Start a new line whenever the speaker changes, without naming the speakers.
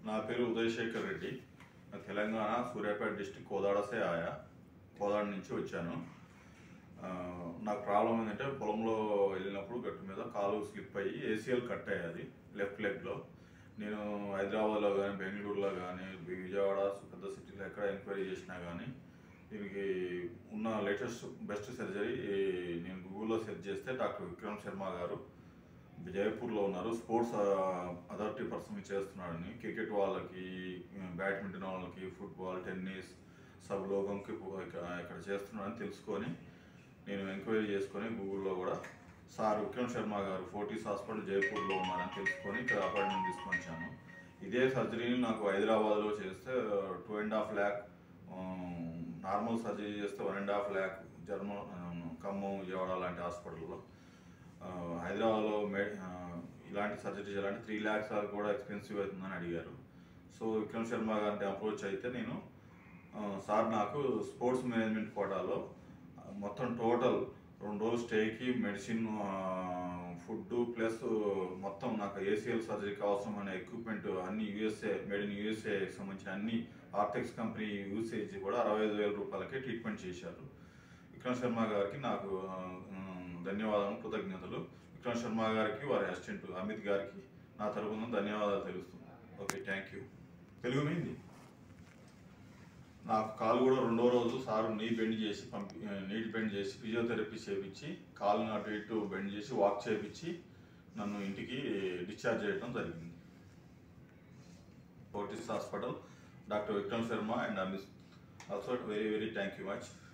నా పేరు ఉదయ్ శేఖర్ రెడ్డి నా తెలంగాణ సూర్యాపేట డిస్టిక్ కోదాడ సే ఆయా కోదాడ నుంచి వచ్చాను ఆ, నాకు ప్రాబ్లం ఏంటంటే పొలంలో వెళ్ళినప్పుడు గట్టు మీద కాలు స్లిప్ అయ్యి ఏసీఎల్ కట్ అయ్యేది లెఫ్ట్ లెగ్లో నేను హైదరాబాద్లో కానీ బెంగళూరులో కానీ విజయవాడ పెద్ద సిటీలో ఎక్కడ ఎంక్వైరీ చేసినా కానీ దీనికి ఉన్న లేటెస్ట్ బెస్ట్ సర్జరీ నేను గూగుల్లో సెర్చ్ చేస్తే డాక్టర్ విక్రమ్ శర్మ గారు జైపూర్లో ఉన్నారు స్పోర్ట్స్ అథారిటీ పర్సన్ చేస్తున్నాడని క్రికెట్ వాళ్ళకి బ్యాడ్మింటన్ వాళ్ళకి ఫుట్బాల్ టెన్నిస్ సబ్ లోకంకి ఇక్కడ చేస్తున్నాడని తెలుసుకొని నేను ఎంక్వైరీ చేసుకొని గూగుల్లో కూడా సార్ విక్రమ్ శర్మ గారు ఫోర్టీస్ హాస్పిటల్ జైపూర్లో ఉన్నారని తెలుసుకొని ఇక్కడ అపాయింట్మెంట్ తీసుకొని వచ్చాను ఇదే సర్జరీని నాకు హైదరాబాద్లో చేస్తే two and half lakh normal surgery చేస్తే వన్ అండ్ హాఫ్ ల్యాక్ జర్మ ఖమ్మం విజయవాడ లాంటి హాస్పిటల్లో ఆ, హైదరాబాద్లో మే ఆ, ఇలాంటి సర్జరీ చేయాలంటే త్రీ ల్యాక్స్ వరకు కూడా ఎక్స్పెన్సివ్ అవుతుందని అడిగారు సో విక్రమ్ శర్మ గారిని అప్రోచ్ అయితే నేను ఆ, సార్ నాకు స్పోర్ట్స్ మేనేజ్మెంట్ కోటాలో ఆ, మొత్తం టోటల్ రెండు రోజులు స్టేకి మెడిసిన్ ఫుడ్ ప్లస్ మొత్తం నాకు ఏసీఎల్ సర్జరీకి అవసరమైన ఎక్విప్మెంట్ అన్ని యూఎస్ఏ మేడ్ ఇన్ యూఎస్ఏ సంబంధించిన అన్ని ఆర్టెక్స్ కంపెనీ యూసేజ్ కూడా అరవై ఐదు వేల రూపాయలకే ట్రీట్మెంట్ చేశారు విక్రమ్ శర్మ గారికి నాకు ఆ, ఉమ్, ధన్యవాదాలు కృతజ్ఞతలు విక్రమ్ శర్మ గారికి వారి అసిస్టెంట్ అమిత్ గారికి నా తరపున ధన్యవాదాలు తెలుస్తున్నాను ఓకే థ్యాంక్ యూ తెలుగు మీంది నాకు కాలు కూడా రెండో రోజు సారు నీ బెండ్ చేసి పంపి నీట్ బెండ్ చేసి ఫిజియోథెరపీ చేపించి కాలుని అటు ఇటు బెండ్ చేసి వాక్ చేపించి నన్ను ఇంటికి డిశ్చార్జ్ చేయడం జరిగింది Fortis hospital doctor Vikram Sharma and Amit also very very thank you much